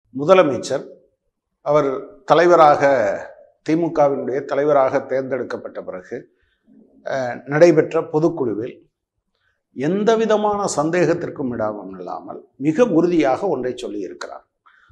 முதலமைச்சர் அவர் தலைவராக திமுகவினுடைய தலைவராக தேர்ந்தெடுக்கப்பட்ட பிறகு அஹ், நடைபெற்ற பொதுக்குழுவில் எந்த விதமான சந்தேகத்திற்கும் இடாமல் இல்லாமல் மிக உறுதியாக ஒன்றை சொல்லியிருக்கிறார்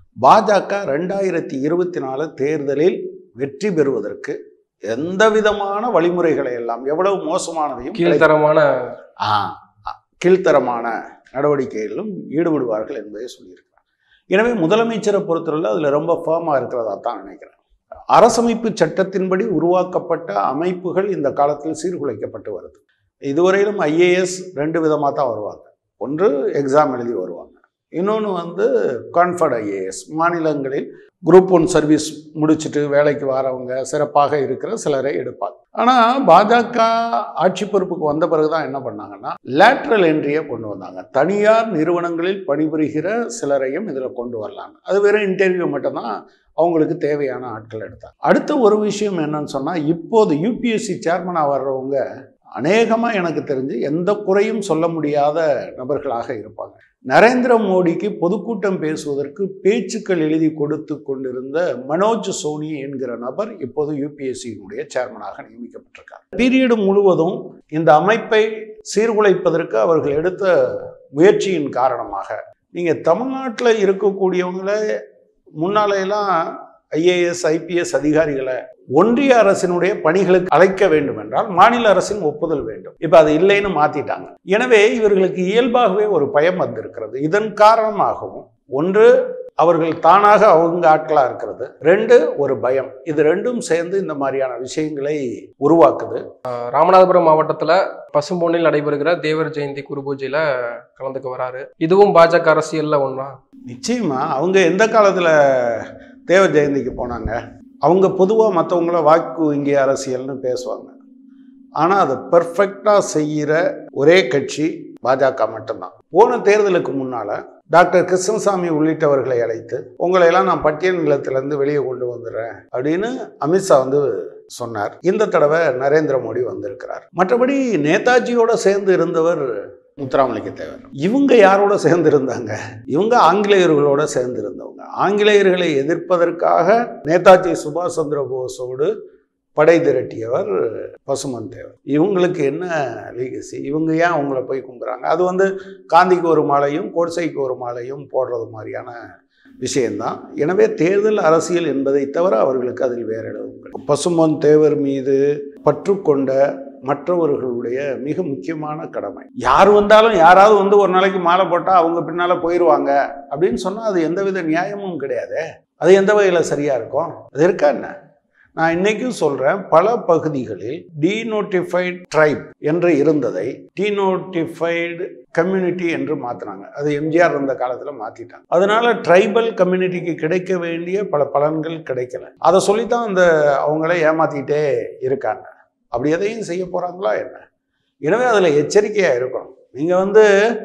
பாஜக ரெண்டாயிரத்தி இருபத்தி நாலு தேர்தலில் வெற்றி பெறுவதற்கு எந்த விதமான வழிமுறைகளை எல்லாம் எவ்வளவு மோசமானதையும் கிடை- கீழ்த்தரமான ஆ, ஆ, கீழ்த்தரமான நடவடிக்கைகளிலும் ஈடுபடுவார்கள் என்பதை சொல்லியிருக்கிறார் எனவே முதலமைச்சரை பொறுத்தவரை அதில் ரொம்ப ஃபேமாக இருக்கிறதா தான் நினைக்கிறேன் அரசமைப்பு சட்டத்தின்படி உருவாக்கப்பட்ட அமைப்புகள் இந்த காலத்தில் சீர்குலைக்கப்பட்டு வருது இதுவரையிலும் ஐஏஎஸ் ரெண்டு விதமாக தான் வருவாங்க ஒன்று எக்ஸாம் எழுதி வருவாங்க இன்னொன்று வந்து கான்ஃபர்ட் ஐஏஎஸ் மாநிலங்களில் குரூப் ஒன் சர்வீஸ் முடிச்சுட்டு வேலைக்கு வரவங்க சிறப்பாக இருக்கிற சிலரை எடுப்பாங்க ஆனால் பாஜக ஆட்சி பொறுப்புக்கு வந்த பிறகு தான் என்ன பண்ணாங்கன்னா லேட்ரல் என்ட்ரியை கொண்டு வந்தாங்க தனியார் நிறுவனங்களில் பணிபுரிகிற சிலரையும் இதில் கொண்டு வரலாங்க அது வெறும் இன்டர்வியூ மட்டும்தான் அவங்களுக்கு தேவையான ஆட்கள் எடுத்தாங்க அடுத்த ஒரு விஷயம் என்னன்னு சொன்னால் இப்போது யூபிஎஸ்சி சேர்மனாக வர்றவங்க அநேகமாக எனக்கு தெரிஞ்சு எந்த குறையும் சொல்ல முடியாத நபர்களாக இருப்பாங்க நரேந்திர மோடிக்கு பொதுக்கூட்டம் பேசுவதற்கு பேச்சுக்கள் எழுதி கொடுத்து கொண்டிருந்த மனோஜ் சோனி என்கிற நபர் இப்போது யூபிஎஸ்சியினுடைய சேர்மனாக நியமிக்கப்பட்டிருக்கார் பீரியடு முழுவதும் இந்த அமைப்பை சீர்குலைப்பதற்கு அவர்கள் எடுத்த முயற்சியின் காரணமாக நீங்கள் தமிழ்நாட்டில் இருக்கக்கூடியவங்கள முன்னாலையெல்லாம் ஐஏஎஸ் ஐபிஎஸ் அதிகாரிகளை ஒன்றிய அரசினுடைய பணிகளுக்கு அழைக்க வேண்டும் என்றால் மாநில அரசின் ஒப்புதல் வேண்டும் இப்ப அது இல்லைன்னு மாத்திட்டாங்க எனவே இவர்களுக்கு இயல்பாகவே ஒரு பயம் வந்திருக்கிறது இதன் காரணமாகவும் ஒன்று அவர்கள் தானாக அவங்க ஆட்களா இருக்கிறது ரெண்டு ஒரு பயம் இது ரெண்டும் சேர்ந்து இந்த மாதிரியான விஷயங்களை உருவாக்குது ராமநாதபுரம் மாவட்டத்துல பசும்பொன்னில் நடைபெறுகிற தேவர் ஜெயந்தி குரு பூஜையில கலந்துக்க வராரு இதுவும் பாஜக அரசியல்ல ஒன்றா நிச்சயமா அவங்க எந்த காலத்துல தேவ ஜெயந்திக்கு போனாங்க அவங்க பொதுவாக மற்றவங்கள வாக்கு வங்கி அரசியல்னு பேசுவாங்க ஆனால் அதை பெர்ஃபெக்டாக செய்கிற ஒரே கட்சி பாஜக மட்டும்தான் போன தேர்தலுக்கு முன்னால் டாக்டர் கிருஷ்ணசாமி உள்ளிட்டவர்களை அழைத்து உங்களையெல்லாம் நான் பட்டியல் நிலத்திலேருந்து வெளியே கொண்டு வந்துடுறேன் அப்படின்னு அமித்ஷா வந்து சொன்னார் இந்த தடவை நரேந்திர மோடி வந்திருக்கிறார் மற்றபடி நேதாஜியோட சேர்ந்து இருந்தவர் முத்துராமலிங்க தேவர் இவங்க யாரோட சேர்ந்து இருந்தாங்க இவங்க ஆங்கிலேயர்களோட சேர்ந்து இருந்தவங்க ஆங்கிலேயர்களை எதிர்ப்பதற்காக நேதாஜி சுபாஷ் சந்திர போஸோடு படை திரட்டியவர் பசுமன் தேவர் இவங்களுக்கு என்ன லீகசி இவங்க ஏன் அவங்கள போய் கும்புறாங்க அது வந்து காந்திக்கு ஒரு மாலையும் கோட்சைக்கு ஒரு மாலையும் போடுறது மாதிரியான விஷயம்தான் எனவே தேர்தல் அரசியல் என்பதை தவிர அவர்களுக்கு அதில் வேற இடம் கிடையாது. பசும்பொன் தேவர் மீது பற்று கொண்ட மற்றவர்களுடைய மிக முக்கியமான கடமை யார் வந்தாலும் யாராவது வந்து ஒரு நாளைக்கு மாலை போட்டால் அவங்க பின்னால போயிடுவாங்க அப்படின்னு சொன்னால் அது எந்தவித நியாயமும் கிடையாது அது எந்த வகையில் சரியா இருக்கும் அது இருக்கா என்ன நான் இன்னைக்கும் சொல்றேன் பல பகுதிகளில் டீநோட்டிஃபைட் ட்ரைப் என்று இருந்ததை டீநோட்டிஃபைடு கம்யூனிட்டி என்று மாற்றினாங்க அது எம்ஜிஆர் இருந்த காலத்தில் மாற்றிட்டாங்க அதனால ட்ரைபல் கம்யூனிட்டிக்கு கிடைக்க வேண்டிய பல பலன்கள் கிடைக்கல அதை சொல்லித்தான் அந்த அவங்கள ஏமாத்திட்டே இருக்காங்க அப்படி எதையும் செய்ய போகிறாங்களா என்ன எனவே அதில் எச்சரிக்கையாக இருக்கணும் நீங்கள் வந்து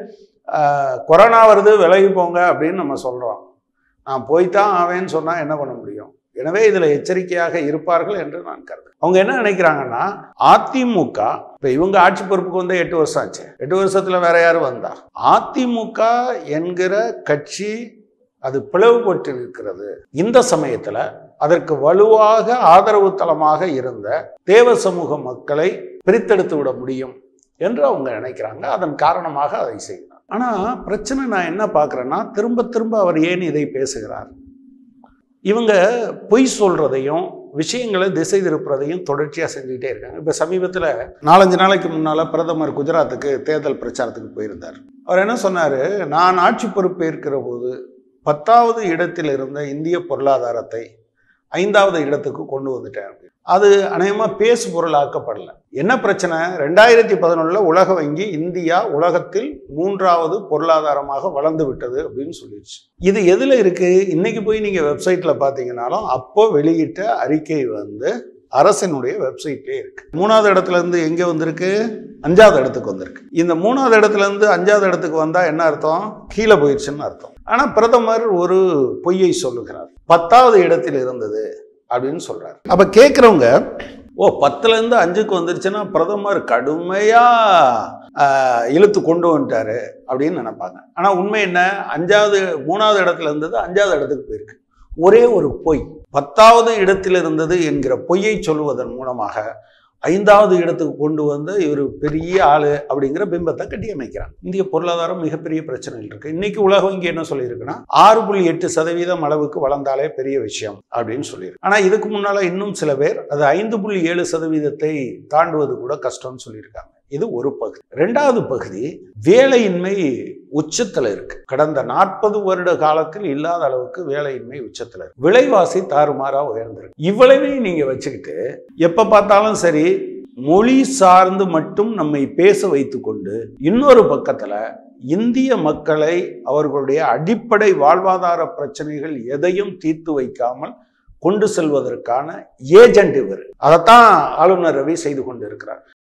ஆஹ், கொரோனா வருது விலகி போங்க அப்படின்னு நம்ம சொல்கிறோம் நான் போய்த்தான் ஆவேன்னு சொன்னால் என்ன பண்ண முடியும் எனவே இதில் எச்சரிக்கையாக இருப்பார்கள் என்று நான் கருதுறேன் அவங்க என்ன நினைக்கிறாங்கன்னா அதிமுக இப்போ இவங்க ஆட்சி பொறுப்புக்கு வந்து எட்டு வருஷம் ஆச்சு எட்டு வருஷத்துல வேற யார் வந்தா அதிமுக என்கிற கட்சி அது பிளவுபட்டு இருக்கிறது இந்த சமயத்துல அதற்கு வலுவாக ஆதரவு தளமாக இருந்த தேவ சமூக மக்களை பிரித்தெடுத்து விட முடியும் என்று அவங்க நினைக்கிறாங்க அதன் காரணமாக அதை செய்கிறார் ஆனா பிரச்சனை நான் என்ன பார்க்குறேன்னா திரும்ப திரும்ப அவர் ஏன் இதை பேசுகிறார் இவங்க பொய் சொல்றதையும் விஷயங்களை திசை திருப்புறதையும் தொடர்ச்சியாக செஞ்சுக்கிட்டே இருக்காங்க இப்போ சமீபத்தில் நாலஞ்சு நாளைக்கு முன்னால் பிரதமர் குஜராத்துக்கு தேர்தல் பிரச்சாரத்துக்கு போயிருந்தார் அவர் என்ன சொன்னார் நான் ஆட்சி பொறுப்பேற்கிற போது பத்தாவது இடத்தில் இருந்த இந்திய பொருளாதாரத்தை ஐந்தாவது இடத்துக்கு கொண்டு வந்துட்டேன் அப்படின்னு. அது அநேகமாக பேசு பொருளாக்கப்படல என்ன பிரச்சனை ரெண்டாயிரத்தி பதினொன்றில் உலக வங்கி இந்தியா உலகத்தில் மூன்றாவது பொருளாதாரமாக வளர்ந்து விட்டது அப்படின்னு சொல்லிடுச்சு இது எதில் இருக்குது இன்னைக்கு போய் நீங்கள் வெப்சைட்டில் பார்த்தீங்கன்னாலும் அப்போ வெளியிட்ட அறிக்கை வந்து அரசினுடைய வெப்சைட்லேயே இருக்கு மூணாவது இடத்துல இருந்து எங்கே வந்திருக்கு அஞ்சாவது இடத்துக்கு வந்திருக்கு இந்த மூணாவது இடத்துல இருந்து அஞ்சாவது இடத்துக்கு வந்தால் என்ன அர்த்தம் கீழே போயிடுச்சுன்னு அர்த்தம் ஆனால் பிரதமர் ஒரு பொய்யை சொல்லுகிறார் பத்தாவது இடத்தில் இருந்தது அப்படின்னு சொல்றாரு அப்ப கேட்குறவங்க ஓ பத்துலேருந்து அஞ்சுக்கு வந்துருச்சுன்னா பிரதமர் கடுமையாக இழுத்து கொண்டு வந்துட்டாரு அப்படின்னு நினைப்பாங்க ஆனால் உண்மை என்ன அஞ்சாவது மூணாவது இடத்துல இருந்தது அஞ்சாவது இடத்துக்கு போயிருக்கு ஒரே ஒரு பொய் பத்தாவது இடத்தில் இருந்தது என்கிற பொய்யை சொல்லுவதன் மூலமாக ஐந்தாவது இடத்துக்கு கொண்டு வந்து இவர் பெரிய ஆளு அப்படிங்கிற பிம்பத்தை கட்டியமைக்கிறாங்க இந்திய பொருளாதாரம் மிகப்பெரிய பிரச்சனைகள் இருக்கு இன்னைக்கு உலக வங்கி என்ன சொல்லியிருக்குன்னா ஆறு புள்ளி எட்டு சதவீதம் அளவுக்கு வளர்ந்தாலே பெரிய விஷயம் அப்படின்னு சொல்லியிருக்கு ஆனா இதுக்கு முன்னால இன்னும் சில பேர் அது ஐந்து புள்ளி ஏழு சதவீதத்தை தாண்டுவது கூட கஷ்டம்னு சொல்லியிருக்காங்க இது ஒரு பகுதி ரெண்டாவது பகுதி வேலையின்மை உச்சத்துல இருக்கு கடந்த நாற்பது வருட காலத்தில் இல்லாத அளவுக்கு வேலையின்மை உச்சத்துல இருக்கு விலைவாசி தாறுமாறா உயர்ந்திருக்கு இவ்வளவையும் நீங்க வச்சுக்கிட்டு எப்ப பார்த்தாலும் சரி மொழி சார்ந்து மட்டும் நம்மை பேச வைத்துக்கொண்டு இன்னொரு பக்கத்துல இந்திய மக்களை அவர்களுடைய அடிப்படை வாழ்வாதார பிரச்சனைகள் எதையும் தீர்த்து வைக்காமல் கொண்டு செல்வதற்கான ஏஜென்ட் இவர் அதைத்தான் ஆளுநர் ரவி செய்து கொண்டிருக்கிறார்